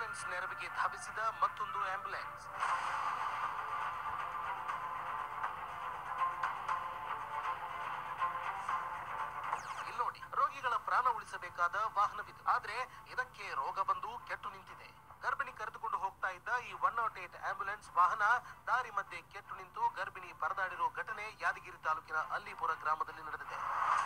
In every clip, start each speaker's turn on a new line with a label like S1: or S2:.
S1: ambulance ನೆರವಿಗೆ ಧಾವಿಸಿದ ಮತ್ತೊಂದು ಆಂಬ್ಯುಲೆನ್ಸ್ ಇಲ್ಲಿ ನೋಡಿ ರೋಗಿಗಳ ಪ್ರಾಣ ಉಳಿಸಬೇಕಾದ ವಾಹನವಿದು ಆದ್ರೆ ಇದಕ್ಕೆ ರೋಗ ಬಂದು ಕೆಟ್ಟು ನಿಂತಿದೆ ಗರ್ಭಿಣಿ ಕರೆದುಕೊಂಡು ಹೋಗ್ತಾ ಇದ್ದ ಈ ಒನ್ ನಾಟ್ ಏಟ್ ಆಂಬ್ಯುಲೆನ್ಸ್ ವಾಹನ ದಾರಿ ಮಧ್ಯೆ ಕೆಟ್ಟು ನಿಂತು ಗರ್ಭಿಣಿ ಪರದಾಡಿರೋ ಘಟನೆ ಯಾದಗಿರಿ ತಾಲೂಕಿನ ಅಲ್ಲಿಪುರ ಗ್ರಾಮದಲ್ಲಿ ನಡೆದಿದೆ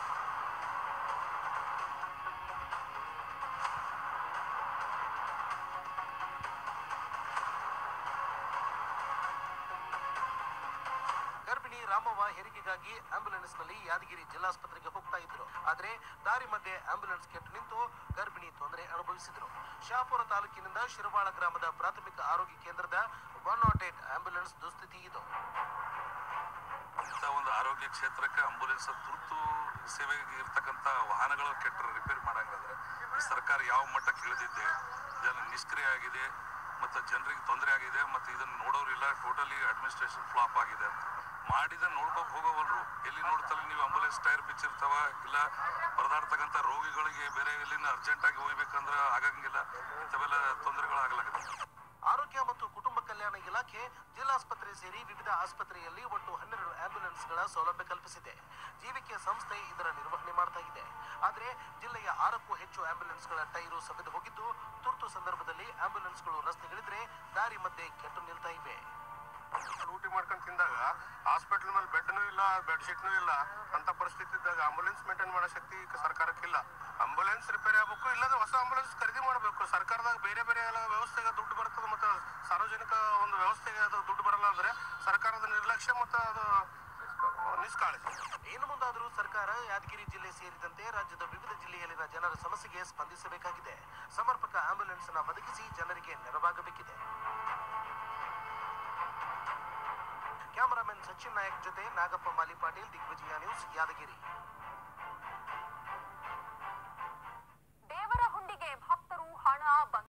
S1: ಗರ್ಭಿಣಿ ರಾಮವ್ವ ಹೆರಿಗೆಗಾಗಿ ಆಂಬ್ಯುಲೆನ್ಸ್ ನಲ್ಲಿ ಯಾದಗಿರಿ ಜಿಲ್ಲಾಸ್ಪತ್ರೆಗೆ ಹೋಗ್ತಾ ಇದ್ರು ಆದ್ರೆ ದಾರಿ ಮಧ್ಯೆ ಆಂಬ್ಯುಲೆನ್ಸ್ ಕೆಟ್ಟು ನಿಂತು ಗರ್ಭಿಣಿ ತೊಂದರೆ ಅನುಭವಿಸಿದ್ರು ಶಾಪುರ ತಾಲೂಕಿನಿಂದ ಶಿರವಾಳ ಗ್ರಾಮದ ಪ್ರಾಥಮಿಕ ಆರೋಗ್ಯ ಕೇಂದ್ರದ ಒನ್ ನಾಟ್ ಏಟ್ ಆಂಬ್ಯುಲೆನ್ಸ್ ದುಸ್ಥಿತಿ ಇದು
S2: ಇಂಥ ಒಂದು ಆರೋಗ್ಯ ಕ್ಷೇತ್ರಕ್ಕೆ ಆಂಬುಲೆನ್ಸ್ ತುರ್ತು ಸೇವೆಗೆ ಇರ್ತಕ್ಕಂಥ ವಾಹನಗಳು ಕೆಟ್ಟ ರಿಪೇರಿ ಮಾಡಂಗಾದ್ರೆ ಈ ಸರ್ಕಾರ ಯಾವ ಮಟ್ಟಕ್ಕೆ ಇಳಿದಿದೆ ಜನ ನಿಷ್ಕ್ರಿಯ ಆಗಿದೆ ಮತ್ತು ಜನರಿಗೆ ತೊಂದರೆ ಆಗಿದೆ ಮತ್ತು ಇದನ್ನು ನೋಡೋರಿಲ್ಲ ಟೋಟಲಿ ಅಡ್ಮಿನಿಸ್ಟ್ರೇಷನ್ ಫ್ಲಾಪ್ ಆಗಿದೆ ಅಂತ ಮಾಡಿದ ನೋಡ್ಬೇಕು ಹೋಗೋವಲ್ರು ಎಲ್ಲಿ ನೋಡ್ತಲ್ಲ ನೀವು ಆಂಬುಲೆನ್ಸ್ ಟೈರ್ ಬಿಚ್ಚಿರ್ತಾವ ಇಲ್ಲ ಪರದಾಡ್ತಕ್ಕಂಥ ರೋಗಿಗಳಿಗೆ ಬೇರೆ ಎಲ್ಲಿನ ಅರ್ಜೆಂಟಾಗಿ ಹೋಗ್ಬೇಕಂದ್ರೆ ಆಗಂಗಿಲ್ಲ ಇಂಥವೆಲ್ಲ ತೊಂದರೆಗಳಾಗಲಾಗುತ್ತೆ
S1: ಆರೋಗ್ಯ ಮತ್ತು ಕುಟುಂಬ ಕಲ್ಯಾಣ ಇಲಾಖೆ ಜಿಲ್ಲಾಸ್ಪತ್ರೆ ಸೇರಿ ವಿವಿಧ ಆಸ್ಪತ್ರೆಯಲ್ಲಿ ಒಟ್ಟು ಹನ್ನೆರಡು ಆಂಬ್ಯುಲೆನ್ಸ್ಗಳ ಸೌಲಭ್ಯ ಕಲ್ಪಿಸಿದೆ ಜೀವಿಕೆ ಸಂಸ್ಥೆ ಇದರ ನಿರ್ವಹಣೆ ಮಾಡ್ತಾ ಇದೆ ಆದ್ರೆ ಜಿಲ್ಲೆಯ ಆರಕ್ಕೂ ಹೆಚ್ಚು ಆಂಬ್ಯುಲೆನ್ಸ್ಗಳ ಟೈರು ಸವೆದು ಹೋಗಿದ್ದು ತುರ್ತು ಸಂದರ್ಭದಲ್ಲಿ ಆಂಬ್ಯುಲೆನ್ಸ್ಗಳು ರಸ್ತೆಗಿಳಿದ್ರೆ ದಾರಿ ಮಧ್ಯೆ ಕೆಟ್ಟು ನಿಲ್ತಾ ಇವೆ
S3: ಡ್ಯೂಟಿ ಮಾಡ್ಕೊಂಡು ತಿಂದಾಗ ಹಾಸ್ಪಿಟಲ್ ಮೇಲೆ ಬೆಡ್ನೂ ಇಲ್ಲ ಬೆಡ್ ಶೀಟ್ನೂ ಇಲ್ಲ ಅಂತ ಪರಿಸ್ಥಿತಿ ಇದ್ದಾಗ ಆಂಬುಲೆನ್ಸ್ ಮೇಂಟೈನ್ ಮಾಡೋ ಶಕ್ತಿ ಈಗ ಸರ್ಕಾರಕ್ಕಿಲ್ಲ ಆಂಬುಲೆನ್ಸ್ ರಿಪೇರಿ ಆಗ್ಬೇಕು ಇಲ್ಲದ ಹೊಸ ಆಂಬುಲೆನ್ಸ್ ಖರೀದಿ ಮಾಡಬೇಕು ಸರ್ಕಾರದಾಗ ಬೇರೆ ಬೇರೆ ಎಲ್ಲ ವ್ಯವಸ್ಥೆಗೆ ದುಡ್ಡು ಬರ್ತದೆ ಮತ್ತು ಸಾರ್ವಜನಿಕ ಒಂದು ವ್ಯವಸ್ಥೆಗೆ ಅದು ದುಡ್ಡು ಬರಲ್ಲ ಅಂದ್ರೆ ಸರ್ಕಾರದ ನಿರ್ಲಕ್ಷ್ಯ ಮತ್ತು ಅದು ನಿಷ್ಕಾಳಜಿ
S1: ಇನ್ನು ಮುಂದಾದರೂ ಸರ್ಕಾರ ಯಾದಗಿರಿ ಜಿಲ್ಲೆ ಸೇರಿದಂತೆ ರಾಜ್ಯದ ವಿವಿಧ ಜಿಲ್ಲೆಯಲ್ಲಿನ ಜನರ ಸಮಸ್ಯೆಗೆ ಸ್ಪಂದಿಸಬೇಕಾಗಿದೆ ಸಮರ್ಪಕ ಆಂಬ್ಯುಲೆನ್ಸ್ ಅನ್ನು ಒದಗಿಸಿ ಜನರಿಗೆ ನೆರವಾಗಬೇಕಿದೆ ಕ್ಯಾಮರಾಮನ್ ಸಚಿನ್ ನಾಯಕ್ ಜೊತೆ ನಾಗಪ್ಪ ಮಾಲಿ ಪಾಟೀಲ್ ದಿಗ್ವಿಜಯ ನ್ಯೂಸ್ ಯಾದಗಿರಿ